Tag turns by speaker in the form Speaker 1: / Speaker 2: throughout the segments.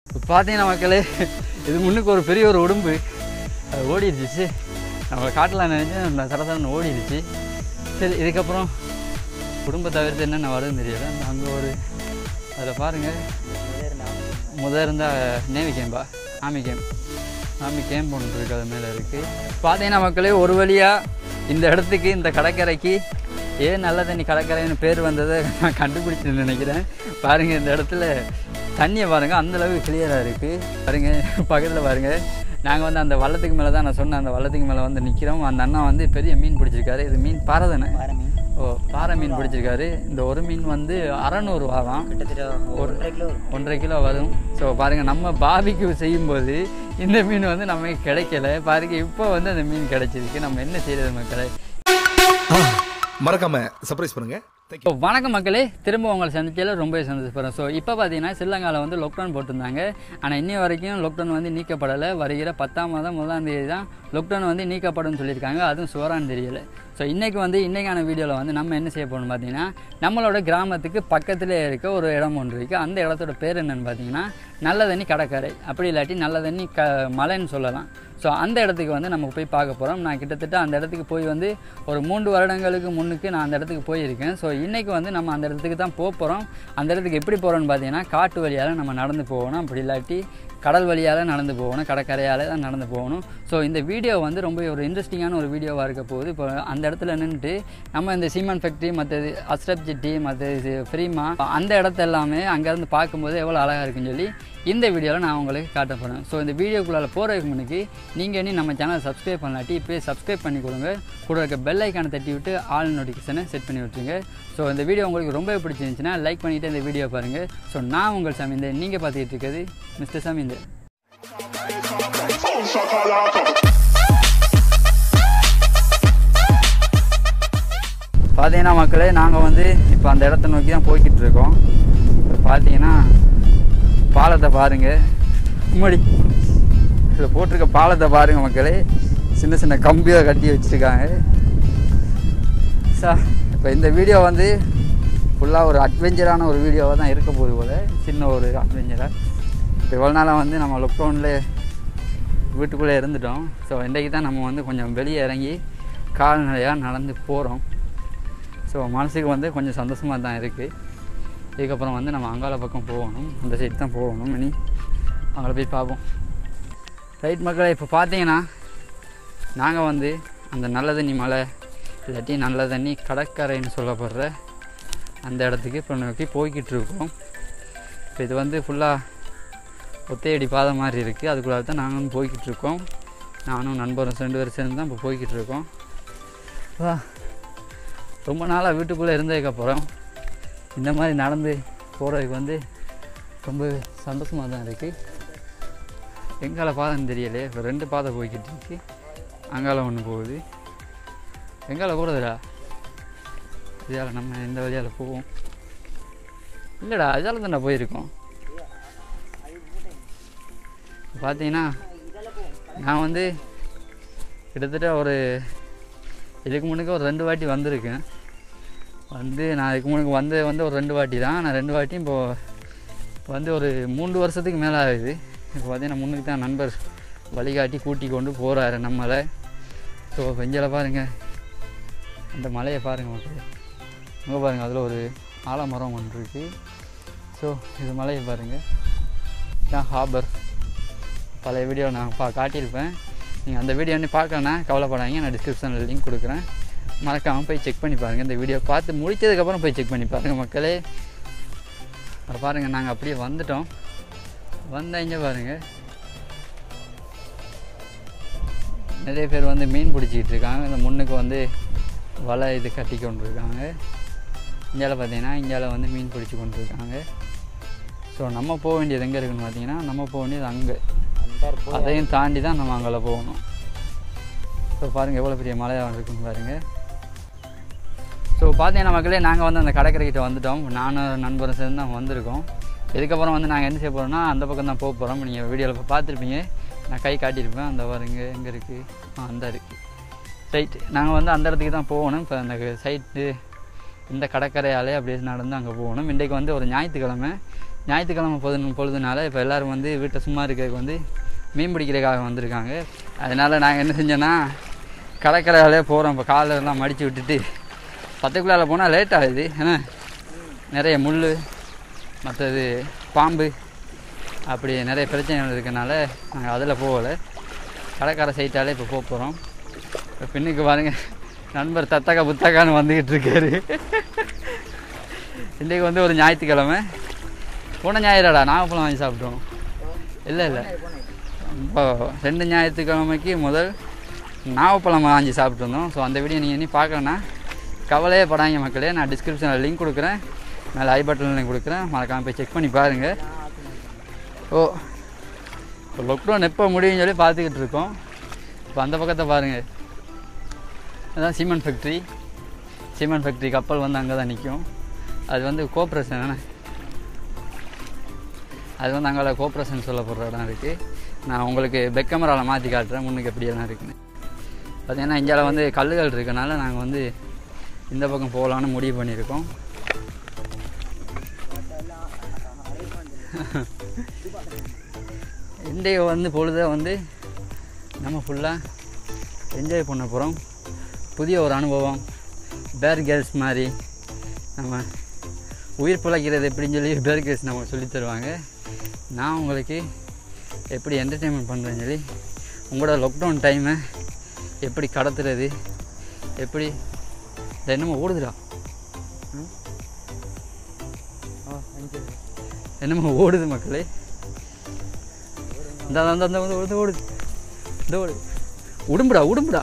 Speaker 1: இப்போ பார்த்தீங்கன்னா மக்களே இது முன்னுக்கு ஒரு பெரிய ஒரு உடும்பு அது ஓடிடுச்சு நம்ம காட்டலாம் நினச்சி நம்ம சரசரன்னு ஓடிடுச்சு சரி இதுக்கப்புறம் குடும்ப தவிர்த்து என்னென்ன வருதுன்னு தெரியல அங்கே ஒரு அதில் பாருங்கள் முதல் இருந்தால் நேவி கேம்பா ஆமி கேம்ப் ஆமி கேம்ப் ஒன்று இருக்குது அது மேலே இருக்குது பார்த்தீங்கன்னா மக்களே ஒரு வழியாக இந்த இடத்துக்கு இந்த கடற்கரைக்கு ஏன் நல்ல தண்ணி கடற்கரைன்னு பேர் வந்ததை நான் கண்டுபிடிச்சு நினைக்கிறேன் பாருங்கள் இந்த இடத்துல தண்ணியை பாருங்கள் அந்தளவுக்கு கிளியராக இருக்குது பாருங்கள் பக்கத்தில் பாருங்கள் நாங்கள் வந்து அந்த வள்ளத்துக்கு மேலே தான் நான் சொன்னேன் அந்த வள்ளத்துக்கு மேலே வந்து நிற்கிறோம் அந்த அண்ணா வந்து பெரிய மீன் பிடிச்சிருக்காரு இது மீன் பாறை தானே
Speaker 2: பாறை மீன்
Speaker 1: ஓ பாறை மீன் பிடிச்சிருக்காரு இந்த ஒரு மீன் வந்து அறநூறுவா தான்
Speaker 2: கிட்டத்தட்ட ஒரு ஒன்றரை கிலோ வரும்
Speaker 1: ஒன்றரை கிலோ வரும் ஸோ பாருங்கள் நம்ம பாபிக்கு செய்யும்போது இந்த மீன் வந்து நமக்கு கிடைக்கல பாருங்க இப்போ வந்து அந்த மீன் கிடைச்சிருக்கு நம்ம என்ன செய்யறது மக்களை
Speaker 3: மறக்காம சர்ப்ரைஸ் பண்ணுங்க Thank you.
Speaker 1: இப்போ வணக்கம் மக்களே திரும்ப உங்களை சந்திச்சதில் ரொம்ப சந்தோஷப்படுறேன் ஸோ இப்போ பார்த்தீங்கன்னா ஸ்ரீலங்காவில் வந்து லாக்டவுன் போட்டிருந்தாங்க ஆனால் இன்னி வரைக்கும் லாக்டவுன் வந்து நீக்கப்படலை வருகிற பத்தாம் மாதம் முதலாம் தேதி தான் லாக்டவுன் வந்து நீக்கப்படும் சொல்லியிருக்காங்க அதுவும் சுவரான்னு தெரியல ஸோ இன்றைக்கி வந்து இன்றைக்கான வீடியோவில் வந்து நம்ம என்ன செய்ய போகிறோம் பார்த்தீங்கன்னா நம்மளோட கிராமத்துக்கு பக்கத்திலே இருக்க ஒரு இடம் ஒன்று இருக்குது அந்த இடத்தோட பேர் என்னன்னு பார்த்தீங்கன்னா நல்ல தண்ணி கடற்கரை அப்படி இல்லாட்டி நல்ல தண்ணி க மலைன்னு சொல்லலாம் ஸோ அந்த இடத்துக்கு வந்து நம்ம போய் பார்க்க போகிறோம் நான் கிட்டத்தட்ட அந்த இடத்துக்கு போய் வந்து ஒரு மூன்று வருடங்களுக்கு முன்னுக்கு நான் அந்த இடத்துக்கு போயிருக்கேன் ஸோ இன்றைக்கி வந்து நம்ம அந்த இடத்துக்கு தான் போக போகிறோம் அந்த இடத்துக்கு எப்படி போகிறோம்னு பார்த்தீங்கன்னா காட்டு வழியால் நம்ம நடந்து போகணும் அப்படி இல்லாட்டி கடல் வழியால் நடந்து போகணும் கடற்கரையால் தான் நடந்து போகணும் ஸோ இந்த வீடியோ வந்து ரொம்ப ஒரு இன்ட்ரெஸ்டிங்கான ஒரு வீடியோவாக இருக்க போகுது இப்போ அந்த இடத்துல நின்றுட்டு நம்ம இந்த சீமான் ஃபேக்ட்ரி மற்றது அஸ்ரப் ஜெட்டி மற்ற இது ஃப்ரீமா அந்த இடத்த எல்லாமே அங்கேருந்து பார்க்கும்போது எவ்வளோ அழகாக இருக்குன்னு சொல்லி இந்த வீடியோவில் நான் உங்களுக்கு காட்ட போகிறேன் ஸோ இந்த வீடியோக்குள்ளால போகிறதுக்கு முன்னுக்கு நீங்கள் இனி நம்ம சேனலை சப்ஸ்கிரைப் பண்ணலாட்டி இப்போயே சப்ஸ்கிரைப் பண்ணி கொடுங்க கூட இருக்க பெல் ஐக்கானை தட்டி விட்டு ஆல் நோட்டிஃபிகேஷனை செட் பண்ணி விட்டுருங்க ஸோ இந்த வீடியோ உங்களுக்கு ரொம்ப பிடிச்சிருந்துச்சுன்னா லைக் பண்ணிவிட்டு இந்த வீடியோ பாருங்கள் ஸோ நான் உங்கள் சமீந்தர் நீங்கள் பார்த்துக்கிட்டு இருக்கிறது மிஸ்டர் சமீந்தர் பார்த்தீங்கன்னா மக்களே நாங்கள் வந்து இப்போ அந்த இடத்த நோக்கி தான் போய்கிட்டு இருக்கோம் இப்போ பார்த்தீங்கன்னா பாலத்தை பாருங்கள் முன்னாடி இதில் போட்டிருக்க பாலத்தை பாருங்கள் மக்களே சின்ன சின்ன கம்பியை கட்டி வச்சுருக்காங்க சார் இப்போ இந்த வீடியோ வந்து ஃபுல்லாக ஒரு அட்வென்ச்சரான ஒரு வீடியோவாக தான் இருக்க போகுது போல் சின்ன ஒரு அட்வென்ச்சராக இப்போ இவ்வளோ நாளாக வந்து நம்ம லாக்டவுனில் வீட்டுக்குள்ளே இருந்துட்டோம் ஸோ இன்றைக்கு தான் நம்ம வந்து கொஞ்சம் வெளியே இறங்கி கால்நடையாக நடந்து போகிறோம் ஸோ மனசுக்கு வந்து கொஞ்சம் சந்தோஷமாக தான் இருக்குது இதுக்கப்புறம் வந்து நம்ம அங்காள பக்கம் போகணும் அந்த சைடு தான் போகணும் இனி அங்கே போய் பார்ப்போம் ரைட் மக்களை இப்போ பார்த்தீங்கன்னா நாங்கள் வந்து அந்த நல்ல தண்ணி மலை இல்லாட்டி நல்ல தண்ணி கடற்கரைன்னு சொல்லப்படுற அந்த இடத்துக்கு இப்போ நோக்கி போய்கிட்டு இருக்கோம் இப்போ இது வந்து ஃபுல்லாக ஒத்தையடி பாதை மாதிரி இருக்குது அதுக்குள்ளே தான் நாங்களும் போய்கிட்டு இருக்கோம் நானும் நண்பரும் ரெண்டு பேரும் சேர்ந்து தான் இப்போ போய்கிட்டு இருக்கோம் வா ரொம்ப நாளாக வீட்டுக்குள்ளே இருந்ததுக்கப்புறம் இந்த மாதிரி நடந்து போகிறதுக்கு வந்து ரொம்ப சந்தோஷமாக தான் இருக்குது எங்கால பாதைன்னு தெரியலையே இப்போ ரெண்டு பாதை போய்கிட்டு இருக்கு அங்கால ஒன்று போகுது எங்கால போகிறதுடா இதால் நம்ம இந்த வழியால் போவோம் இல்லைடா இதால் தானே போயிருக்கோம் பார்த்தீங்கன்னா நான் வந்து கிட்டத்தட்ட ஒரு இதுக்கு முன்னுக்கு ஒரு ரெண்டு வாட்டி வந்திருக்கேன் வந்து நான் இதுக்கு முன்னுக்கு வந்து வந்து ஒரு ரெண்டு வாட்டி தான் நான் ரெண்டு வாட்டியும் இப்போது வந்து ஒரு மூன்று வருஷத்துக்கு மேலே ஆகுது இப்போ பார்த்தீங்கன்னா முன்னுக்கு தான் நண்பர் வழிகாட்டி கூட்டி கொண்டு போகிறாரு நம்மளை ஸோ வெஞ்சலை பாருங்கள் அந்த மலையை பாருங்கள் மக்களே அங்கே பாருங்கள் அதில் ஒரு ஆலமரம் ஒன்று இருக்குது ஸோ இது மலையை பாருங்கள் இதான் ஹாபர் பழைய வீடியோ நான் பா காட்டியிருப்பேன் நீங்கள் அந்த வீடியோ வந்து பார்க்கலன்னா கவலைப்படாதீங்க நான் டிஸ்கிரிப்ஷனில் லிங்க் கொடுக்குறேன் மறக்காமல் போய் செக் பண்ணி பாருங்கள் இந்த வீடியோ பார்த்து முடிச்சதுக்கப்புறம் போய் செக் பண்ணி பாருங்கள் மக்களே அதை பாருங்கள் நாங்கள் அப்படியே வந்துட்டோம் வந்தாங்க பாருங்கள் நிறைய பேர் வந்து மீன் பிடிச்சிக்கிட்டு இருக்காங்க இந்த முன்னுக்கு வந்து வலை இது கட்டி கொண்டு இருக்காங்க இந்தியாவில் பார்த்தீங்கன்னா இந்தியாவில் வந்து மீன் பிடிச்சி கொண்டு இருக்காங்க ஸோ நம்ம போக வேண்டியது எங்கே இருக்குன்னு பார்த்தீங்கன்னா நம்ம போக வேண்டியது அங்கே
Speaker 2: அந்த போ
Speaker 1: அதையும் தாண்டி தான் நம்ம அங்கே போகணும் ஸோ பாருங்கள் எவ்வளோ பெரிய மலையாக இருக்குன்னு பாருங்கள் ஸோ பார்த்தீங்கன்னா மக்களே நாங்கள் வந்து அந்த கடற்கரைக்கிட்ட வந்துட்டோம் நானும் நண்பரும் சேர்ந்து தான் வந்திருக்கோம் இதுக்கப்புறம் வந்து நாங்கள் என்ன செய்ய போகிறோம்னா அந்த பக்கம் தான் போக போகிறோம் நீங்கள் வீடியோவில் இப்போ பார்த்துருப்பீங்க நான் கை காட்டியிருப்பேன் அந்த பாருங்க எங்கே இருக்குது ஆ அந்த இருக்குது ரைட் நாங்கள் வந்து அந்த இடத்துக்கு தான் போகணும் இப்போ அந்த சைட்டு இந்த கடற்கரையாலே அப்படியே நடந்து அங்கே போகணும் இன்றைக்கு வந்து ஒரு ஞாயிற்றுக்கிழமை ஞாயிற்றுக்கிழமை பொழுது பொழுதுனால இப்போ எல்லோரும் வந்து வீட்டை சும்மா இருக்கிறதுக்கு வந்து மீன் பிடிக்கிறதுக்காக வந்திருக்காங்க அதனால் நாங்கள் என்ன செஞ்சோன்னா கடற்கரையாலே போகிறோம் இப்போ காலெல்லாம் மடித்து விட்டுட்டு பத்துக்குள்ளால போனால் லேட் ஆகுது ஏன்னா நிறைய முள் மற்றது பாம்பு அப்படி நிறைய பிரச்சனைகள் இருக்கனால நாங்கள் அதில் போகலை கடற்கரை சைட்டாலே இப்போ போக போகிறோம் இப்போ பின்னுக்கு பாருங்க நண்பர் தத்தக்கா புத்தக்கான்னு வந்துக்கிட்டு இருக்காரு இன்றைக்கு வந்து ஒரு ஞாயிற்றுக்கிழமை போன ஞாயிறாடா நாகப்பழம் வாங்கி சாப்பிட்டோம் இல்லை இல்லை இப்போ ரெண்டு ஞாயிற்றுக்கிழமைக்கு முதல் நாகப்பழம் வாங்கி சாப்பிட்டு வந்தோம் ஸோ அந்த வீடியோ நீங்கள் இனி பார்க்கலன்னா கவலையே படாங்க மக்களே நான் டிஸ்கிரிப்ஷனில் லிங்க் கொடுக்குறேன் மேலே ஐ பட்டன் லிங்க் கொடுக்குறேன் மறக்காமல் போய் செக் பண்ணி பாருங்கள் ஓ இப்போ லாக்டவுன் எப்போ முடியும்னு சொல்லி பார்த்துக்கிட்டு இருக்கோம் இப்போ அந்த பக்கத்தை பாருங்கள் அதான் சீமெண்ட் ஃபேக்ட்ரி சீமெண்ட் ஃபேக்ட்ரி கப்பல் வந்து அங்கே தான் நிற்கும் அது வந்து கோப்ரேஷன் தானே அது வந்து அங்கே கோப்ரேஷன் சொல்லப்படுற இடம் இருக்குது நான் உங்களுக்கு பெக் கேமராவில் மாற்றி காட்டுறேன் முன்னுக்கு எப்படியெல்லாம் இருக்குன்னு பார்த்தீங்கன்னா இந்தியாவில் வந்து கல்லுகள் இருக்கனால நாங்கள் வந்து இந்த பக்கம் போகலான்னு முடிவு பண்ணியிருக்கோம் இன்றைய வந்து பொழுதை வந்து நம்ம ஃபுல்லாக என்ஜாய் பண்ண போகிறோம் புதிய ஒரு அனுபவம் பேர் கேர்ள்ஸ் மாதிரி நம்ம உயிர் பிழைக்கிறது எப்படின்னு சொல்லி பேர் கேர்ள்ஸ் நமக்கு சொல்லித் தருவாங்க நான் உங்களுக்கு எப்படி என்டர்டெயின்மெண்ட் பண்ணுறேன்னு சொல்லி உங்களோட லாக்டவுன் டைமை எப்படி கடத்துறது எப்படி இந்த என்னமோ ஓடுதுடா ம்? என்னமோ ஓடுது மக்களே இந்த அந்த அந்த வந்து ஓடுது ஓடுது இந்த ஓடுது உடும்புடா உடும்புடா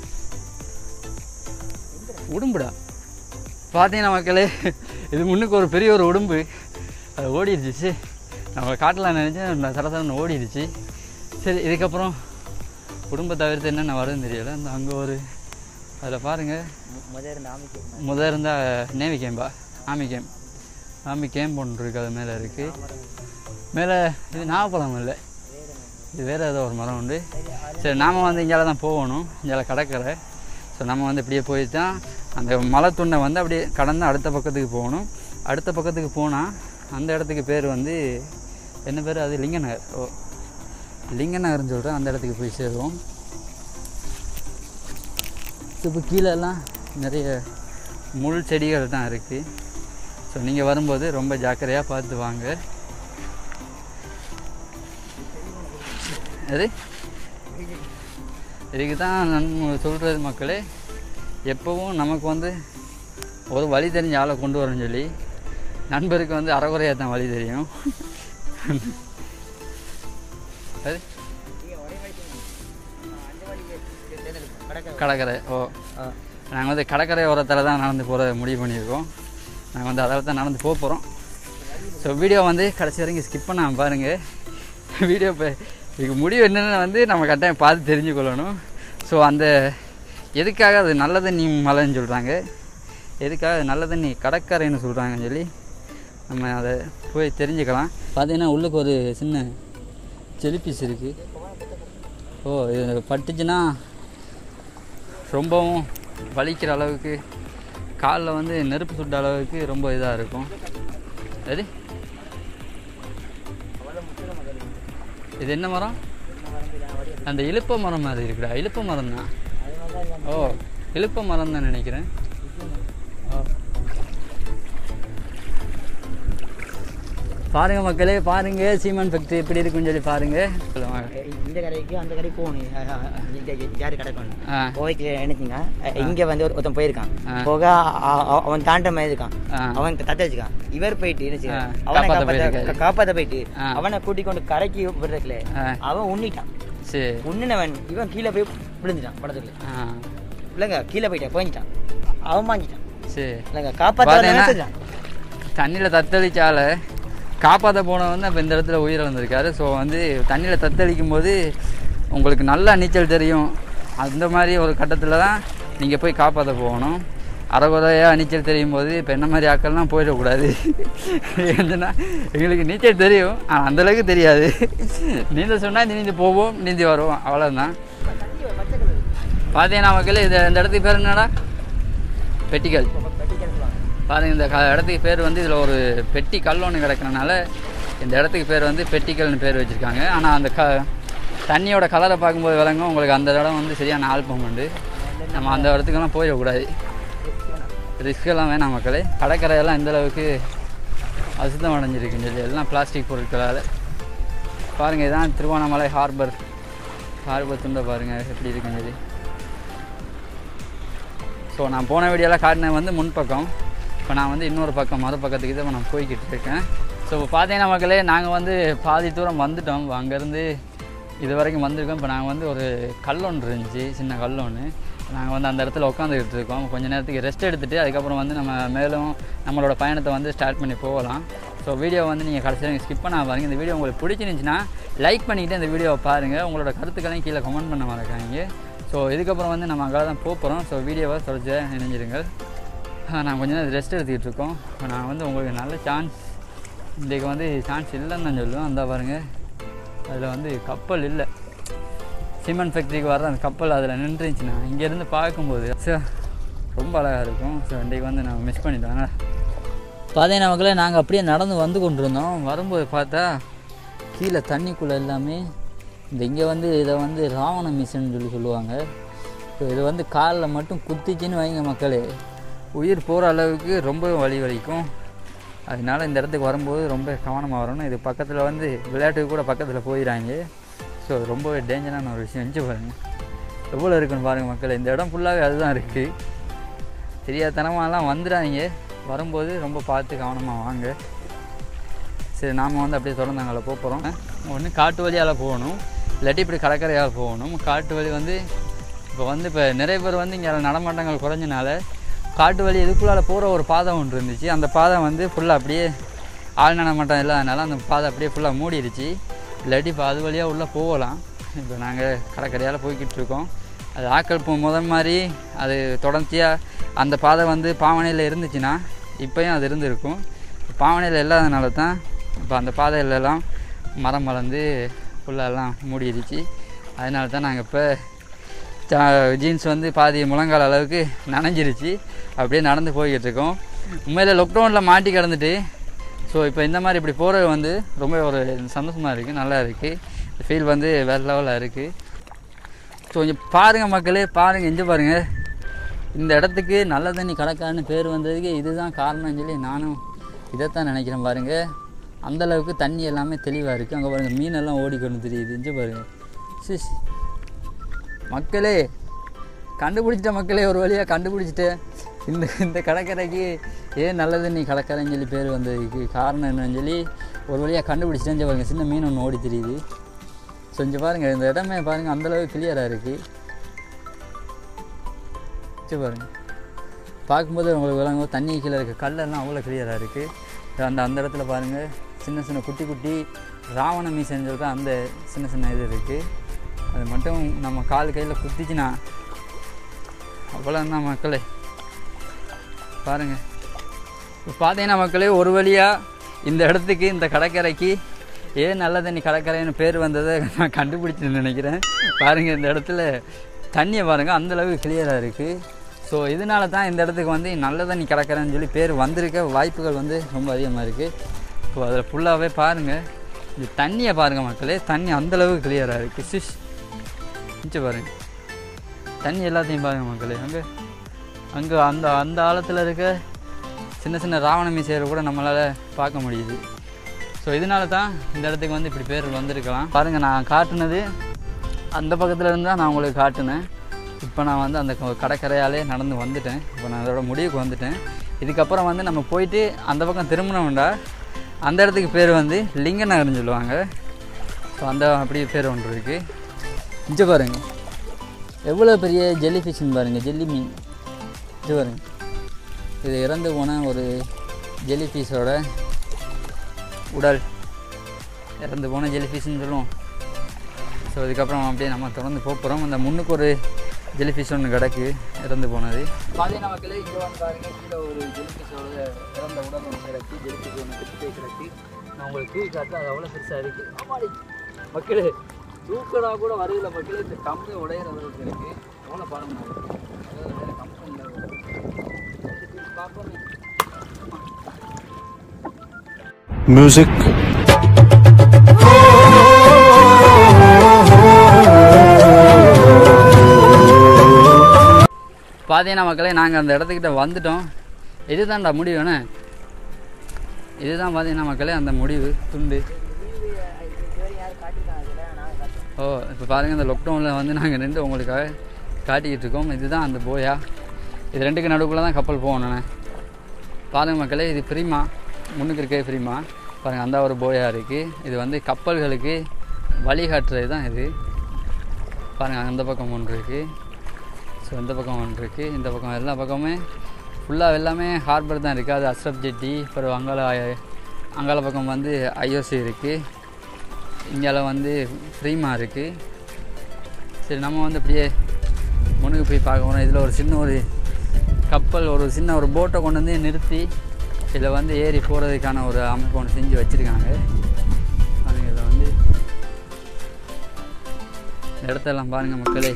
Speaker 1: உடும்புடா பார்த்தீங்கன்னா மக்களே இது முன்னுக்கு ஒரு பெரிய ஒரு உடும்பு அது ஓடிடுச்சு சே நம்ம காட்டலாம் நினச்சேன் நான் சரசரன்னு ஓடிடுச்சு சரி இதுக்கப்புறம் குடும்ப தவிர்த்து என்னென்ன வருதுன்னு தெரியல அந்த அங்கே ஒரு அதில் பாருங்கள்
Speaker 2: முதல் இருந்த ஆமிக்கு
Speaker 1: முதல் இருந்தால் நேவி கேம்பா ஆமி கேம் ஆமி கேம்ப் ஒன்று இருக்குது அது மேலே இருக்குது மேலே இது நாகப்பழம் இல்லை இது வேறு ஏதோ ஒரு மரம் உண்டு சரி நாம் வந்து இங்கே தான் போகணும் இங்கே கடற்கரை ஸோ நம்ம வந்து இப்படியே போய் தான் அந்த மலை துண்டை வந்து அப்படியே கடந்து அடுத்த பக்கத்துக்கு போகணும் அடுத்த பக்கத்துக்கு போனால் அந்த இடத்துக்கு பேர் வந்து என்ன பேர் அது லிங்கநகர் ஓ லிங்கநகர்னு சொல்கிறேன் அந்த இடத்துக்கு போய் சேருவோம் ஸோ இப்போ கீழெல்லாம் நிறைய முள் செடிகள் தான் இருக்குது ஸோ நீங்கள் வரும்போது ரொம்ப ஜாக்கிரதையாக பார்த்து வாங்க அது இதுக்கு தான் நான் சொல்கிறது மக்களே எப்போவும் நமக்கு வந்து ஒரு வழி தெரிஞ்ச ஆளை கொண்டு வரணும்னு சொல்லி நண்பருக்கு வந்து அறகுறையாக தான் வழி தெரியும் அது கடற்கரை ஓ நாங்கள் வந்து கடற்கரை ஓரத்தில் தான் நடந்து போகிற முடிவு பண்ணியிருக்கோம் நாங்கள் வந்து அதில் தான் நடந்து போக போகிறோம் ஸோ வீடியோ வந்து கடைசி வரைக்கும் ஸ்கிப் பண்ணாமல் பாருங்கள் வீடியோ இப்போ இதுக்கு முடிவு என்னென்னு வந்து நம்ம கட்டாயம் பார்த்து தெரிஞ்சுக்கொள்ளணும் ஸோ அந்த எதுக்காக அது நல்ல தண்ணி மலைன்னு சொல்கிறாங்க எதுக்காக அது நல்ல தண்ணி கடற்கரைன்னு சொல்கிறாங்கன்னு சொல்லி நம்ம அதை போய் தெரிஞ்சுக்கலாம் பார்த்தீங்கன்னா உள்ளுக்கு ஒரு சின்ன செலிப்பீஸ் இருக்குது ஓ இது பட்டுச்சுன்னா ரொம்பவும் வலிக்கிற அளவுக்கு காலில் வந்து நெருப்பு சுட்ட அளவுக்கு ரொம்ப இதாக இருக்கும் அது இது என்ன மரம் அந்த இலுப்ப மரம் மாதிரி இருக்குடா இலுப்ப மரம் தான் ஓ இலுப்ப மரம் தான் நினைக்கிறேன் ஓ பாருங்க மக்களே பாருங்க சீமன் ஃபேக்ட்ரி எப்படி இருக்குன்னு சொல்லி பாருங்க சொல்லுவாங்க
Speaker 2: இந்த கடைக்கு அந்த கடைக்கு போகணும் யாரு கடை போகணும்
Speaker 1: ஆ
Speaker 2: போய்க்கு நினைச்சிங்க இங்க வந்து ஒரு ஒருத்தன் போயிருக்கான்
Speaker 1: ஆ.
Speaker 2: போக அ- அ- அவன் தாண்ட மாதிரி இருக்கான்
Speaker 1: ஆ.
Speaker 2: அவன் தத்த வச்சுக்கான் இவர் போயிட்டு நினைச்சுங்க
Speaker 1: ஆ.
Speaker 2: அவனை
Speaker 1: காப்பாத்த
Speaker 2: காப்பாத்த
Speaker 1: போயிருக்காரு.
Speaker 2: காப்பாத்த போயிட்டு
Speaker 1: ஆ.
Speaker 2: அவனை கூட்டி கொண்டு கரைக்கு விடுறதுல
Speaker 1: ஆ.
Speaker 2: அவன் உண்ணிட்டான்
Speaker 1: சரி
Speaker 2: உண்ணினவன் இவன் கீழே போய் விழுந்துட்டான் படத்துக்குள்ள
Speaker 1: ஆ
Speaker 2: இல்லைங்க கீழே போயிட்டான் போயிட்டான் அவன் வாங்கிட்டான்
Speaker 1: சரி
Speaker 2: இல்லைங்க காப்பாத்த
Speaker 1: பாத்தீங்கன்னா,
Speaker 2: நினைச்சிட்டான்
Speaker 1: தண்ணியில் தத்தளிச்சால காப்பாற்ற போனவன் அப்போ இந்த இடத்துல உயிரிழந்திருக்காரு ஸோ வந்து தண்ணியில் தத்தளிக்கும் போது உங்களுக்கு நல்லா நீச்சல் தெரியும் அந்த மாதிரி ஒரு கட்டத்தில் தான் நீங்கள் போய் காப்பாற்ற போகணும் அறகுறையாக நீச்சல் தெரியும் போது இப்போ என்ன மாதிரி ஆக்கள்லாம் போயிடக்கூடாது ஏன்னா எங்களுக்கு நீச்சல் தெரியும் ஆனால் அந்தளவுக்கு தெரியாது நீந்த சொன்னால் நீந்தி போவோம் நீந்தி வருவோம் அவ்வளோதான் பார்த்தீங்கன்னா மக்களே இது இந்த இடத்துக்கு பேர் என்னடா பெட்டிக்கல் பாருங்க இந்த க- இடத்துக்கு பேர் வந்து இதில் ஒரு பெட்டி கல் ஒன்று கிடக்கிறனால இந்த இடத்துக்கு பேர் வந்து பெட்டிக்கல்னு பேர் வச்சுருக்காங்க ஆனால் அந்த க தண்ணியோட கலரை பார்க்கும்போது விளங்கும் உங்களுக்கு அந்த இடம் வந்து சரியான ஆல்பம் உண்டு நம்ம அந்த இடத்துக்கெல்லாம் போயிடக்கூடாது ரிஸ்க் எல்லாம் வேணாம் மக்களே கடற்கரையெல்லாம் எந்த அளவுக்கு அசுத்தம் அடைஞ்சிருக்குன்னு சொல்லி எல்லாம் பிளாஸ்டிக் பொருட்களால் பாருங்கள் இதான் திருவண்ணாமலை ஹார்பர் ஹார்பர் துண்டை பாருங்கள் எப்படி இருக்குன்னு சொல்லி ஸோ நான் போன வீடியோலாம் காட்டினது வந்து முன்பக்கம் இப்போ நான் வந்து இன்னொரு பக்கம் மறு பக்கத்துக்கு தான் நான் போய்கிட்டு இருக்கேன் ஸோ இப்போ பார்த்தீங்கன்னா மக்களே நாங்கள் வந்து பாதி தூரம் வந்துட்டோம் அங்கேருந்து இது வரைக்கும் வந்திருக்கோம் இப்போ நாங்கள் வந்து ஒரு கல் ஒன்று இருந்துச்சு சின்ன கல் ஒன்று நாங்கள் வந்து அந்த இடத்துல உட்காந்துக்கிட்டு இருக்கோம் கொஞ்ச நேரத்துக்கு ரெஸ்ட் எடுத்துகிட்டு அதுக்கப்புறம் வந்து நம்ம மேலும் நம்மளோட பயணத்தை வந்து ஸ்டார்ட் பண்ணி போகலாம் ஸோ வீடியோ வந்து நீங்கள் கடைசியில் ஸ்கிப் பண்ண பாருங்கள் இந்த வீடியோ உங்களுக்கு பிடிச்சிருந்துச்சுன்னா லைக் பண்ணிக்கிட்டு இந்த வீடியோவை பாருங்கள் உங்களோட கருத்துக்களையும் கீழே கமெண்ட் பண்ண மறக்காதீங்க ஸோ இதுக்கப்புறம் வந்து நம்ம அங்கே தான் போக போகிறோம் ஸோ வீடியோவை தொடர்ச்சி நினைஞ்சிருங்கள் நான் கொஞ்ச நேரம் ரெஸ்ட் எடுத்துக்கிட்டு இருக்கோம் இப்போ நான் வந்து உங்களுக்கு நல்ல சான்ஸ் இன்றைக்கு வந்து சான்ஸ் இல்லைன்னு நான் சொல்லுவேன் அந்த பாருங்கள் அதில் வந்து கப்பல் இல்லை சிமெண்ட் ஃபேக்ட்ரிக்கு வர்ற அந்த கப்பல் அதில் நின்றுச்சுன்னா இங்கேருந்து பார்க்கும்போது ச ரொம்ப அழகாக இருக்கும் ஸோ இன்றைக்கு வந்து நான் மிஸ் பண்ணிட்டேன் பார்த்தீங்கன்னா மக்களே நாங்கள் அப்படியே நடந்து வந்து கொண்டிருந்தோம் வரும்போது பார்த்தா கீழே தண்ணிக்குள்ளே எல்லாமே இந்த இங்கே வந்து இதை வந்து ராவண மிஷன் சொல்லி சொல்லுவாங்க ஸோ இது வந்து காலில் மட்டும் குத்திச்சின்னு வைங்க மக்களே உயிர் போகிற அளவுக்கு ரொம்ப வலி வலிக்கும் அதனால இந்த இடத்துக்கு வரும்போது ரொம்ப கவனமாக வரணும் இது பக்கத்தில் வந்து விளையாட்டுக்கு கூட பக்கத்தில் போயிடறாங்க ஸோ அது ரொம்ப டேஞ்சரான ஒரு விஷயம் செஞ்சு பாருங்கள் எவ்வளோ இருக்குன்னு பாருங்கள் மக்கள் இந்த இடம் ஃபுல்லாகவே அதுதான் இருக்குது தெரியாதனமாலாம் வந்துடாதீங்க வரும்போது ரொம்ப பார்த்து கவனமாக வாங்க சரி நாம் வந்து அப்படியே தொடர்ந்து அங்கே போக போகிறோம் ஒன்று காட்டு வழியால் போகணும் இல்லாட்டி இப்படி கடற்கரையால் போகணும் காட்டு வழி வந்து இப்போ வந்து இப்போ நிறைய பேர் வந்து இங்கே நடமாட்டங்கள் குறைஞ்சனால காட்டு வழி இதுக்குள்ளால் போகிற ஒரு பாதை ஒன்று இருந்துச்சு அந்த பாதை வந்து ஃபுல்லாக அப்படியே ஆள் நடமாட்டம் இல்லாதனால அந்த பாதை அப்படியே ஃபுல்லாக மூடிடுச்சு இல்லாட்டி இப்போ அது வழியாக உள்ளே போகலாம் இப்போ நாங்கள் கடற்கரையால் போய்கிட்டு இருக்கோம் அது ஆக்கள் இப்போ முதல் மாதிரி அது தொடர்ச்சியாக அந்த பாதை வந்து பாவனையில் இருந்துச்சுன்னா இப்போயும் அது இருந்திருக்கும் பாவனையில் இல்லாதனால தான் இப்போ அந்த பாதையிலலாம் மரம் வளர்ந்து ஃபுல்லாலாம் மூடிடுச்சு அதனால தான் நாங்கள் இப்போ ஜீன்ஸ் வந்து பாதி முழங்கால் அளவுக்கு நனைஞ்சிருச்சு அப்படியே நடந்து போய்கிட்டு இருக்கோம் உண்மையில் லாக்டவுனில் மாட்டி கிடந்துட்டு ஸோ இப்போ இந்த மாதிரி இப்படி போகிறது வந்து ரொம்ப ஒரு சந்தோஷமாக இருக்குது நல்லா இருக்குது ஃபீல் வந்து வேறு லெவலில் இருக்குது ஸோ இங்கே பாருங்கள் மக்களே பாருங்கள் எங்கே பாருங்கள் இந்த இடத்துக்கு நல்ல தண்ணி கடற்கான்னு பேர் வந்ததுக்கு இதுதான் காரணம்னு சொல்லி நானும் இதைத்தான் நினைக்கிறேன் பாருங்கள் அந்தளவுக்கு தண்ணி எல்லாமே தெளிவாக இருக்குது அங்கே பாருங்கள் மீனெல்லாம் ஓடிக்கொண்டு தெரியுது இங்கே பாருங்கள் சிஸ் மக்களே கண்டுபிடிச்சிட்ட மக்களே ஒரு வழியாக கண்டுபிடிச்சிட்டேன் இந்த இந்த கடற்கரைக்கு ஏன் நல்ல தண்ணி கடற்கரைன்னு சொல்லி பேர் வந்ததுக்கு காரணம் என்னன்னு சொல்லி ஒரு வழியாக கண்டுபிடிச்சிட்டேன் இங்கே பாருங்கள் சின்ன மீன் ஒன்று ஓடி தெரியுது ஸோ இங்கே பாருங்கள் இந்த இடமே பாருங்கள் அந்தளவுக்கு கிளியராக இருக்குது சரி பாருங்கள் பார்க்கும்போது உங்களுக்கு விளங்கும் தண்ணி கீழே இருக்க கல்லெல்லாம் அவ்வளோ கிளியராக இருக்குது அந்த அந்த இடத்துல பாருங்கள் சின்ன சின்ன குட்டி குட்டி ராவண மீசன்னு சொல்லிட்டு அந்த சின்ன சின்ன இது இருக்குது அது மட்டும் நம்ம கால் கையில் குத்திச்சுன்னா அவ்வளோதான் மக்களே பாருங்கள் இப்போ பார்த்தீங்கன்னா மக்களே ஒரு வழியாக இந்த இடத்துக்கு இந்த கடற்கரைக்கு ஏன் நல்ல தண்ணி கடற்கரைன்னு பேர் வந்ததை நான் கண்டுபிடிச்சின்னு நினைக்கிறேன் பாருங்கள் இந்த இடத்துல தண்ணியை பாருங்கள் அந்தளவுக்கு கிளியராக இருக்குது ஸோ இதனால தான் இந்த இடத்துக்கு வந்து நல்ல தண்ணி கடற்கரைன்னு சொல்லி பேர் வந்திருக்க வாய்ப்புகள் வந்து ரொம்ப அதிகமாக இருக்குது ஸோ அதில் ஃபுல்லாகவே பாருங்கள் இந்த தண்ணியை பாருங்கள் மக்களே தண்ணி அந்தளவுக்கு கிளியராக இருக்குது சிஷ் மிச்ச பாருங்க தண்ணி எல்லாத்தையும் பாருங்கள் மக்களே அங்கே அங்கே அந்த அந்த ஆழத்தில் இருக்க சின்ன சின்ன ராவண மீசையரை கூட நம்மளால் பார்க்க முடியுது ஸோ இதனால தான் இந்த இடத்துக்கு வந்து இப்படி பேர் வந்திருக்கலாம் பாருங்கள் நான் காட்டுனது அந்த பக்கத்தில் இருந்து தான் நான் உங்களுக்கு காட்டினேன் இப்போ நான் வந்து அந்த க- கடற்கரையாலே நடந்து வந்துட்டேன் இப்போ நான் அதோட முடிவுக்கு வந்துட்டேன் இதுக்கப்புறம் வந்து நம்ம போயிட்டு அந்த பக்கம் திரும்பினோம்டா அந்த இடத்துக்கு பேர் வந்து லிங்க நகர்னு சொல்லுவாங்க ஸோ அந்த அப்படி பேர் ஒன்று இருக்குது இங்கே பாருங்க எவ்வளோ பெரிய ஜெல்லி ஃபிஷ்னு பாருங்கள் ஜெல்லி மீன் இது பாருங்க இது இறந்து போன ஒரு ஜெல்லி ஃபிஷ்ஷோட உடல் இறந்து போன ஜெல்லி ஃபிஷ்னு சொல்லுவோம் ஸோ இதுக்கப்புறம் அப்படியே நம்ம தொடர்ந்து போக போகிறோம் அந்த முன்னுக்கு ஒரு ஜெல்லி ஃபிஷ் ஒன்று கிடக்கு இறந்து போனது பார்த்தீங்கன்னா மக்களே இங்கே வந்து பாருங்க கீழே ஒரு ஜெல்லி ஃபிஷ்ஷோட இறந்த உடல் ஒன்று கிடக்கு ஜெல்லி ஃபிஷ் ஒன்று கிட்டே கிடக்கு நான் உங்களுக்கு தூக்கி காட்டுறேன் அது அவ்வளோ பெருசாக இருக்குது ஆமாடி மக்களே தூக்கடா கூட வரையில மக்களே இந்த கம்பு உடையிற அளவுக்கு இருக்கு எவ்வளோ பாருங்க அதாவது வேற கம்பு இல்லை. பார்ப்போமே
Speaker 3: music
Speaker 1: பார்த்தீங்கன்னா மக்களே நாங்கள் அந்த இடத்துக்கிட்ட வந்துட்டோம் இதுதான்டா முடிவு என்ன இதுதான் பார்த்தீங்கன்னா மக்களே அந்த முடிவு துண்டு ஓ இப்போ பாருங்கள் இந்த லாக்டவுனில் வந்து நாங்கள் நின்று உங்களுக்காக காட்டிக்கிட்டு இருக்கோம் இதுதான் அந்த போயா இது ரெண்டுக்கு நடுவுக்குள்ள தான் கப்பல் போவோம் நான் பாருங்கள் மக்களே இது ஃப்ரீமா முன்னுக்கு இருக்க ஃப்ரீமா பாருங்கள் அந்த ஒரு போயா இருக்குது இது வந்து கப்பல்களுக்கு வழிகாட்டுறது தான் இது பாருங்கள் அந்த பக்கம் ஒன்று இருக்குது ஸோ இந்த பக்கம் ஒன்று இருக்குது இந்த பக்கம் எல்லா பக்கமுமே ஃபுல்லாக எல்லாமே ஹார்பர் தான் இருக்குது அது அஸ்ரப் ஜெட்டி அப்புறம் அங்கால அங்கால பக்கம் வந்து ஐஓசி இருக்குது இங்கால வந்து ஃப்ரீமா இருக்குது சரி நம்ம வந்து அப்படியே முன்னுக்கு போய் பார்க்க போகிறோம் இதில் ஒரு சின்ன ஒரு கப்பல் ஒரு சின்ன ஒரு போட்டை கொண்டு வந்து நிறுத்தி இதில் வந்து ஏறி போகிறதுக்கான ஒரு அமைப்பு ஒன்று செஞ்சு வச்சுருக்காங்க பாருங்க இதில் வந்து இந்த இடத்தெல்லாம் பாருங்கள் மக்களே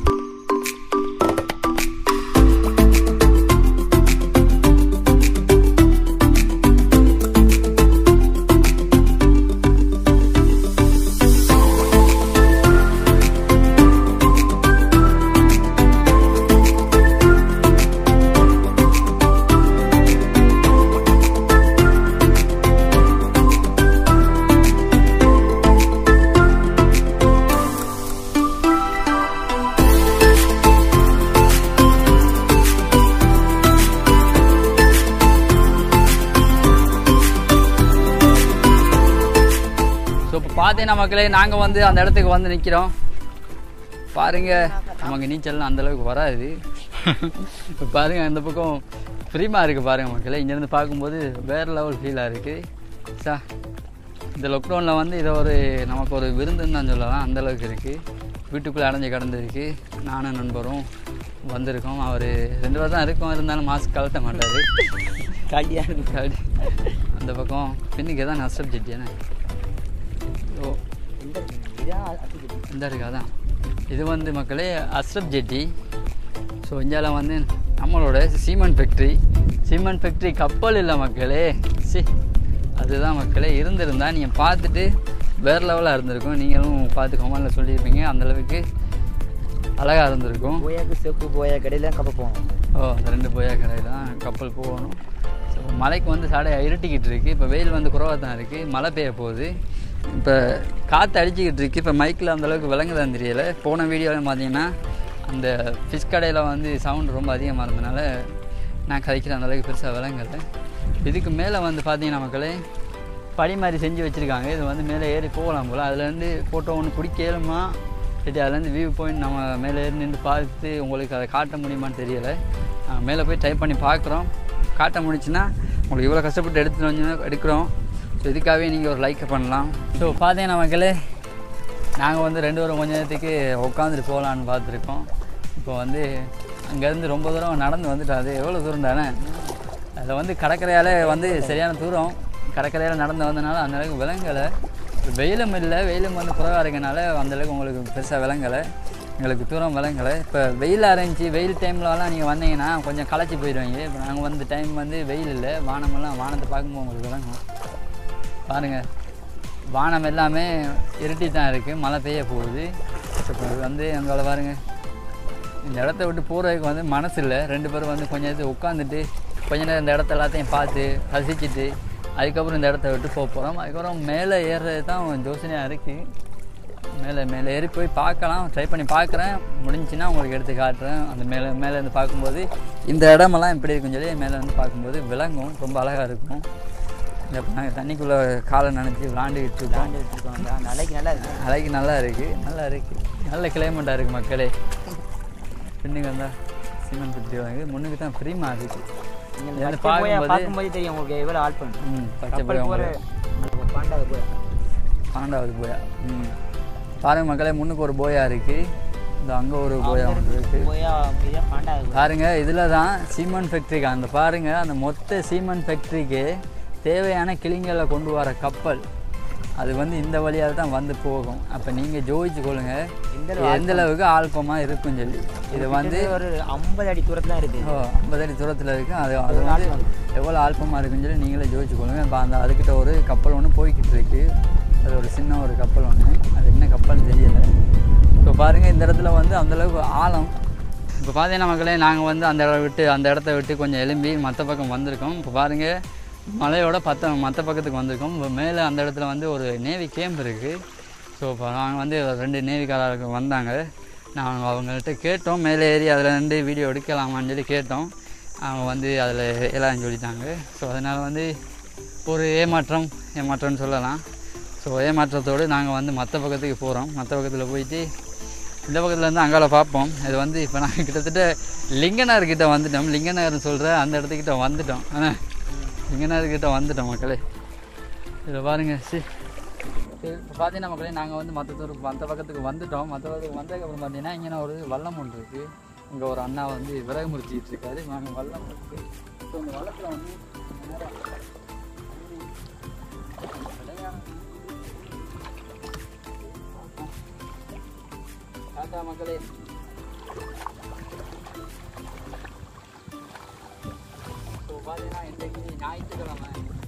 Speaker 1: ஸோ இப்போ பார்த்தீங்கன்னா மக்களே நாங்கள் வந்து அந்த இடத்துக்கு வந்து நிற்கிறோம் பாருங்க நமக்கு நீச்சல்லாம் அந்த அளவுக்கு வராது இப்போ பாருங்க அந்த பக்கம் ஃப்ரீமா இருக்குது பாருங்க மக்களே இங்கேருந்து பார்க்கும்போது வேறு லெவல் ஃபீலாக இருக்குது சா இந்த லாக்டவுனில் வந்து இதை ஒரு நமக்கு ஒரு விருந்துன்னு தான் சொல்லலாம் அந்த அளவுக்கு இருக்குது வீட்டுக்குள்ளே அடைஞ்சு கிடந்திருக்கு நானும் நண்பரும் வந்திருக்கோம் அவர் ரெண்டு பேர் தான் இருக்கோம் இருந்தாலும் மாஸ்க் கழட்ட மாட்டார்
Speaker 2: காலியாக இருக்கு
Speaker 1: அப்படி அந்த பக்கம் பின்னுக்கு தான் நஷ்டம் செட்டியானே ஓ
Speaker 2: இந்த இதான் அசுத்தி
Speaker 1: இந்த இருக்கு அதான் இது வந்து மக்களே அஸ்ரப் ஜெட்டி ஸோ இந்தியாவில் வந்து நம்மளோட சீமெண்ட் ஃபேக்ட்ரி சீமெண்ட் ஃபேக்ட்ரி கப்பல் இல்லை மக்களே சி அதுதான் மக்களே இருந்திருந்தா நீங்கள் பார்த்துட்டு வேறு லெவலாக இருந்திருக்கும் நீங்களும் பார்த்து கமெண்டில் சொல்லியிருப்பீங்க அந்தளவுக்கு அழகாக இருந்திருக்கும்
Speaker 2: போயாக்கு செப்பு போயா கடையில் கப்ப போகணும்
Speaker 1: ஓ அந்த ரெண்டு போயா கடை தான் கப்பல் போகணும் ஸோ மலைக்கு வந்து சாடை இருட்டிக்கிட்டு இருக்குது இப்போ வெயில் வந்து குறவாக தான் இருக்குது மழை பெய்ய போகுது இப்போ காற்று அடிச்சுக்கிட்டு இருக்கு இப்போ மைக்கில் அந்தளவுக்கு விளங்குதான்னு தெரியல போன வீடியோவில் பார்த்தீங்கன்னா அந்த ஃபிஷ் கடையில் வந்து சவுண்ட் ரொம்ப அதிகமாக இருந்தனால நான் கதைக்கிற அந்தளவுக்கு பெருசாக விளங்கலை இதுக்கு மேலே வந்து பார்த்தீங்கன்னா மக்களே படி மாதிரி செஞ்சு வச்சுருக்காங்க இது வந்து மேலே ஏறி போகலாம் போல் அதுலேருந்து ஃபோட்டோ ஒன்று பிடிக்கலுமா சரி அதுலேருந்து வியூ பாயிண்ட் நம்ம மேலே ஏறி நின்று பார்த்து உங்களுக்கு அதை காட்ட முடியுமான்னு தெரியலை நாங்கள் மேலே போய் ட்ரை பண்ணி பார்க்குறோம் காட்ட முடிச்சுன்னா உங்களுக்கு இவ்வளோ கஷ்டப்பட்டு எடுத்துட்டு வந்து எடுக்கிறோம் ஸோ இதுக்காகவே நீங்கள் ஒரு லைக்கை பண்ணலாம் ஸோ பார்த்தீங்கன்னா மக்களே நாங்கள் வந்து ரெண்டு பேரும் கொஞ்ச நேரத்துக்கு உட்காந்துட்டு போகலான்னு பார்த்துருக்கோம் இப்போ வந்து அங்கேருந்து ரொம்ப தூரம் நடந்து வந்துட்டோம் அது எவ்வளோ தூரம் தானே அதில் வந்து கடற்கரையால் வந்து சரியான தூரம் கடற்கரையால் நடந்து வந்தனால அந்த அளவுக்கு விளங்கலை வெயிலும் இல்லை வெயிலும் வந்து குறைவாக இருக்கனால அந்தளவுக்கு உங்களுக்கு பெருசாக விளங்கலை எங்களுக்கு தூரம் விளங்கலை இப்போ வெயிலாக இருந்துச்சு வெயில் டைம்லலாம் நீங்கள் வந்தீங்கன்னா கொஞ்சம் களைச்சி போயிடுவீங்க இப்போ நாங்கள் வந்த டைம் வந்து வெயில் இல்லை வானமெல்லாம் வானத்தை பார்க்கும்போது உங்களுக்கு விளங்கும் பாருங்கள் வானம் எல்லாமே இருட்டி தான் இருக்குது மழை பெய்ய போகுது இப்போ வந்து எங்களை பாருங்கள் இந்த இடத்த விட்டு போகிறதுக்கு வந்து மனசு இல்லை ரெண்டு பேரும் வந்து கொஞ்ச நேரத்துக்கு உட்காந்துட்டு கொஞ்ச நேரம் இந்த இடத்த எல்லாத்தையும் பார்த்து ரசிச்சுட்டு அதுக்கப்புறம் இந்த இடத்த விட்டு போக போகிறோம் அதுக்கப்புறம் மேலே ஏறுறது தான் யோசனையாக இருக்குது மேலே மேலே ஏறி போய் பார்க்கலாம் ட்ரை பண்ணி பார்க்குறேன் முடிஞ்சுன்னா உங்களுக்கு எடுத்து காட்டுறேன் அந்த மேலே மேலே இருந்து பார்க்கும்போது இந்த இடமெல்லாம் எப்படி இருக்குன்னு சொல்லி மேலே வந்து பார்க்கும்போது விளங்கும் ரொம்ப அழகாக இருக்கும் இந்த நாங்கள் தண்ணிக்குள்ளே காலை நினச்சி விளாண்டுக்கிட்டு இருக்கோம்
Speaker 2: தாண்டி வச்சுருக்கோம் நாளைக்கு நல்லா இருக்கு
Speaker 1: அழகு நல்லா இருக்குது நல்லா இருக்குது நல்ல கிளைமேட்டாக இருக்குது மக்களே பின்னுக்கு வந்தால் சிமெண்ட் பிடி வாங்கி முன்னுக்கு தான் ஃப்ரீமா இருக்குது
Speaker 2: நீங்கள்
Speaker 1: இதை
Speaker 2: first போய்
Speaker 1: பார்க்கும்போது-
Speaker 2: பார்க்கும்போது தெரியும் உங்களுக்கு எவ்வளோ ஆள் பண்ணும்
Speaker 1: ம் பச்சை
Speaker 2: கப்பல்
Speaker 1: போய்
Speaker 2: போகிற பாண்டாவது போய்
Speaker 1: பன்னெண்டாவது போயா ம் பாருங்க மக்களே முன்னுக்கு ஒரு போயா இருக்குது இந்த அங்கே ஒரு போயா ஒன்று இருக்குது
Speaker 2: போயா இதுதான் பாண்டாவது போய்
Speaker 1: பாருங்க இதில் தான் சீமெண்ட் ஃபேக்ட்ரிக்கு அந்த பாருங்க அந்த மொத்த சீமெண்ட் ஃபேக்ட்ரிக்கு தேவையான கிளிங்களை கொண்டு வர கப்பல் அது வந்து இந்த வழியாக தான் வந்து போகும் அப்போ நீங்கள் ஜோதிச்சு கொள்ளுங்க
Speaker 2: இந்த
Speaker 1: இது எந்த அளவுக்கு ஆல்பமாக இருக்குன்னு சொல்லி இது வந்து
Speaker 2: ஒரு ஐம்பது அடி தூரத்தில் தான் இருக்குது
Speaker 1: ஓ ஐம்பது அடி தூரத்தில் இருக்குது அது அது வந்து எவ்வளோ ஆல்பமாக இருக்குன்னு சொல்லி நீங்களே ஜோதிச்சு கொள்ளுங்க இப்போ அந்த அதுக்கிட்ட ஒரு கப்பல் ஒன்று போய்கிட்டு இருக்கு அது ஒரு சின்ன ஒரு கப்பல் ஒன்று அது என்ன கப்பல் தெரியலை இப்போ பாருங்கள் இந்த இடத்துல வந்து அந்தளவுக்கு ஆழம் இப்போ பார்த்தீங்கன்னா மக்களே நாங்கள் வந்து அந்த இடம் விட்டு அந்த இடத்த விட்டு கொஞ்சம் எலும்பி மற்ற பக்கம் வந்திருக்கோம் இப்போ பாருங்கள் மலையோட பத்த மற்ற பக்கத்துக்கு வந்திருக்கோம் இப்போ மேலே அந்த இடத்துல வந்து ஒரு நேவி கேம்ப் இருக்குது ஸோ இப்போ நாங்கள் வந்து ரெண்டு நேவிக்காரருக்கு வந்தாங்க நாங்கள் அவங்கள்ட்ட கேட்டோம் மேலே ஏறி அதில் ரெண்டு வீடியோ எடுக்கலாமான்னு சொல்லி கேட்டோம் அவங்க வந்து அதில் எல்லாம் சொல்லிட்டாங்க ஸோ அதனால் வந்து ஒரு ஏமாற்றம் ஏமாற்றம்னு சொல்லலாம் ஸோ ஏமாற்றத்தோடு நாங்கள் வந்து மற்ற பக்கத்துக்கு போகிறோம் மற்ற பக்கத்தில் போயிட்டு இந்த பக்கத்தில் இருந்து அங்கால பார்ப்போம் இது வந்து இப்போ நாங்கள் கிட்டத்தட்ட லிங்கனார் கிட்ட வந்துட்டோம் லிங்கனார்னு சொல்கிற அந்த இடத்துக்கிட்ட வந்துட்டோம் ஆனால் லிங்கனார் கிட்ட வந்துட்டோம் மக்களே இதில் பாருங்க சி சரி இப்போ பார்த்தீங்கன்னா மக்களே நாங்கள் வந்து மற்ற தூரம் மற்ற பக்கத்துக்கு வந்துட்டோம் மற்ற பக்கத்துக்கு வந்ததுக்கப்புறம் பார்த்தீங்கன்னா இங்கே ஒரு வல்லம் ஒன்று இருக்குது இங்கே ஒரு அண்ணா வந்து விறகு முறிச்சிட்டு இருக்காரு நாங்கள் வல்லம் இருக்குது ஸோ இந்த வள்ளத்தில் வந்து நேரா டாட்டா மக்களே ஸோ பார்த்தீங்கன்னா இன்றைக்கு ஞாயிற்றுக்கிழமை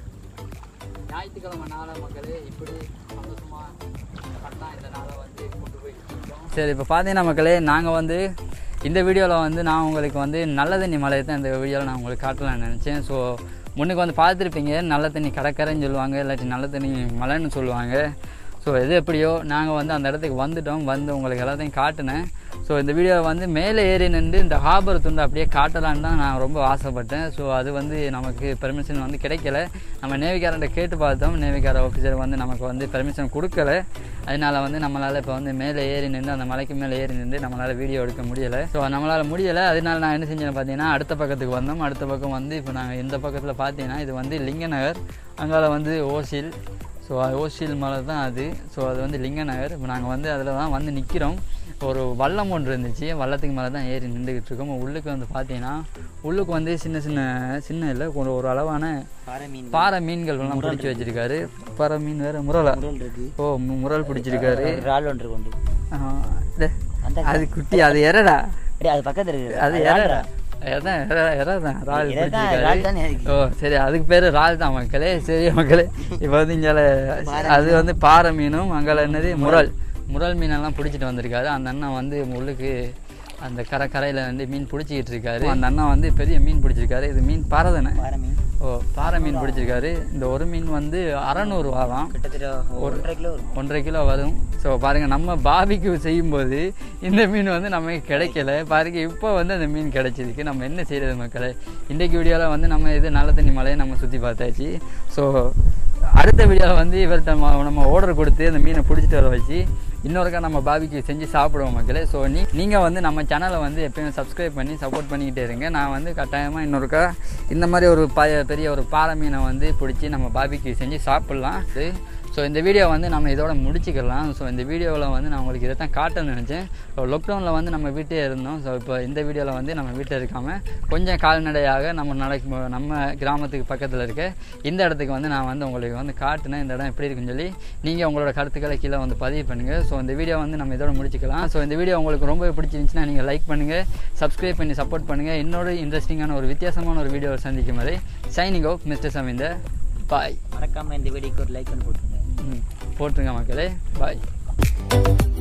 Speaker 1: ஞாயிற்றுக்கிழமை நாளை மக்களே இப்படி சந்தோஷமாக பண்ணா இந்த நாளை வந்து கொண்டு போய் சரி இப்போ பார்த்தீங்கன்னா மக்களே நாங்கள் வந்து இந்த வீடியோவில் வந்து நான் உங்களுக்கு வந்து நல்ல தண்ணி மலையை தான் இந்த வீடியோவில் நான் உங்களுக்கு காட்டலாம்னு நினச்சேன் ஸோ முன்னுக்கு வந்து பார்த்துருப்பீங்க நல்ல தண்ணி கடற்கரைன்னு சொல்லுவாங்க இல்லாட்டி நல்ல தண்ணி மலைன்னு சொல்லுவாங்க ஸோ எது எப்படியோ நாங்கள் வந்து அந்த இடத்துக்கு வந்துட்டோம் வந்து உங்களுக்கு எல்லாத்தையும் காட்டினேன் ஸோ இந்த வீடியோவை வந்து மேலே ஏறி நின்று இந்த ஹாபர் துண்டு அப்படியே காட்டலான்னு தான் நான் ரொம்ப ஆசைப்பட்டேன் ஸோ அது வந்து நமக்கு பெர்மிஷன் வந்து கிடைக்கல நம்ம நேவிக்காரன்ட்ட கேட்டு பார்த்தோம் நேவிக்கார ஆஃபீஸர் வந்து நமக்கு வந்து பெர்மிஷன் கொடுக்கல அதனால வந்து நம்மளால் இப்போ வந்து மேலே ஏறி நின்று அந்த மலைக்கு மேலே ஏறி நின்று நம்மளால் வீடியோ எடுக்க முடியலை ஸோ நம்மளால் முடியலை அதனால நான் என்ன செஞ்சேன்னு பார்த்தீங்கன்னா அடுத்த பக்கத்துக்கு வந்தோம் அடுத்த பக்கம் வந்து இப்போ நாங்கள் இந்த பக்கத்தில் பார்த்தீங்கன்னா இது வந்து லிங்கநகர் அங்கால வந்து ஓசில் ஸோ ஓசில் மலை தான் அது ஸோ அது வந்து லிங்கநகர் இப்போ நாங்கள் வந்து அதில் தான் வந்து நிற்கிறோம் ஒரு வல்லம் ஒன்று இருந்துச்சு வல்லத்துக்கு மேலே தான் ஏறி நின்றுக்கிட்டு இருக்கோம் உள்ளுக்கு வந்து பார்த்தீங்கன்னா உள்ளுக்கு வந்து சின்ன சின்ன சின்ன இல்லை ஒரு ஒரு அளவான
Speaker 2: பாறை மீன்
Speaker 1: பாறை மீன்கள் எல்லாம் பிடிச்சி வச்சிருக்காரு பாறை மீன் வேறு முரலா
Speaker 2: முருகன் இருக்கு
Speaker 1: ஓ மு- முரல் பிடிச்சிருக்காரு
Speaker 2: இறால் ஒன்று கொண்டு
Speaker 1: ஆ, டே,
Speaker 2: அந்த
Speaker 1: அது குட்டி அது எறடா
Speaker 2: அப்படியே அது பக்கத்துல இருக்கு
Speaker 1: அது எறடா எதான் எற- எறதான் ரால்
Speaker 2: இறா தான்,
Speaker 1: பிடிச்சிருக்காரு
Speaker 2: இறால் தானே இருக்கு.
Speaker 1: ஓ சரி அதுக்கு பேர் ரால் தான் மக்களே சரி மக்களே இப்போ வந்து இங்கே அது வந்து பாறை மீனும் அங்கே என்னது முரல் முரல் மீனெல்லாம் பிடிச்சிட்டு வந்திருக்காரு அந்த அண்ணன் வந்து உள்ளுக்கு அந்த கரை கரையில் வந்து மீன் பிடிச்சிக்கிட்டு இருக்காரு அந்த அண்ணன் வந்து பெரிய மீன் பிடிச்சிருக்காரு இது மீன் பாறை தானே
Speaker 2: பாறை மீன்
Speaker 1: ஓ பாறை மீன் பிடிச்சிருக்காரு இந்த ஒரு மீன் வந்து அறநூறுவா தான்
Speaker 2: கிட்டத்தட்ட ஒன்றரை கிலோ வரும்
Speaker 1: ஒன்றரை கிலோ வரும் ஸோ பாருங்கள் நம்ம பாபிக்கு செய்யும்போது இந்த மீன் வந்து நமக்கு கிடைக்கல பாருங்க இப்போ வந்து அந்த மீன் கிடைச்சிருக்கு நம்ம என்ன செய்கிறது மக்களே இன்றைக்கு வீடியோவில் வந்து நம்ம இது நல்ல தண்ணி மலையை நம்ம சுற்றி பார்த்தாச்சு ஸோ அடுத்த வீடியோவில் வந்து இவர்கிட்ட ம- நம்ம ஆர்டர் கொடுத்து அந்த மீனை பிடிச்சிட்டு வர வச்சு இன்னொருக்கா நம்ம பாபிக்கு செஞ்சு சாப்பிடுவோம் மக்களே ஸோ நீ நீங்கள் வந்து நம்ம சேனலை வந்து எப்பயுமே சப்ஸ்கிரைப் பண்ணி சப்போர்ட் பண்ணிக்கிட்டே இருங்க நான் வந்து கட்டாயமாக இன்னொருக்கா இந்த மாதிரி ஒரு ப பெரிய ஒரு பாறை மீனை வந்து பிடிச்சி நம்ம பாபிக்கு செஞ்சு சாப்பிட்லாம் ஸோ இந்த வீடியோ வந்து நம்ம இதோட முடிச்சுக்கலாம் ஸோ இந்த வீடியோவில் வந்து நான் உங்களுக்கு இதை தான் காட்டணும்னு நினச்சேன் ஸோ லாக்டவுனில் வந்து நம்ம வீட்டே இருந்தோம் ஸோ இப்போ இந்த வீடியோவில் வந்து நம்ம வீட்டில் இருக்காமல் கொஞ்சம் கால்நடையாக நம்ம நடக்கும் நம்ம கிராமத்துக்கு பக்கத்தில் இருக்க இந்த இடத்துக்கு வந்து நான் வந்து உங்களுக்கு வந்து காட்டினேன் இந்த இடம் எப்படி இருக்குன்னு சொல்லி நீங்கள் உங்களோட கருத்துக்களை கீழே வந்து பதிவு பண்ணுங்கள் ஸோ இந்த வீடியோ வந்து நம்ம இதோட முடிச்சுக்கலாம் ஸோ இந்த வீடியோ உங்களுக்கு ரொம்ப பிடிச்சிருந்துச்சுன்னா நீங்கள் லைக் பண்ணுங்கள் சப்ஸ்கிரைப் பண்ணி சப்போர்ட் பண்ணுங்கள் இன்னொரு இன்ட்ரெஸ்டிங்கான ஒரு வித்தியாசமான ஒரு வீடியோவை சந்திக்கும் வரை signing out mister Saminder bye
Speaker 2: மறக்காம இந்த வீடியோக்கு ஒரு லைக் பண்ணி போட்டுருங்க
Speaker 1: ம் போட்டுருங்க மக்களே பாய்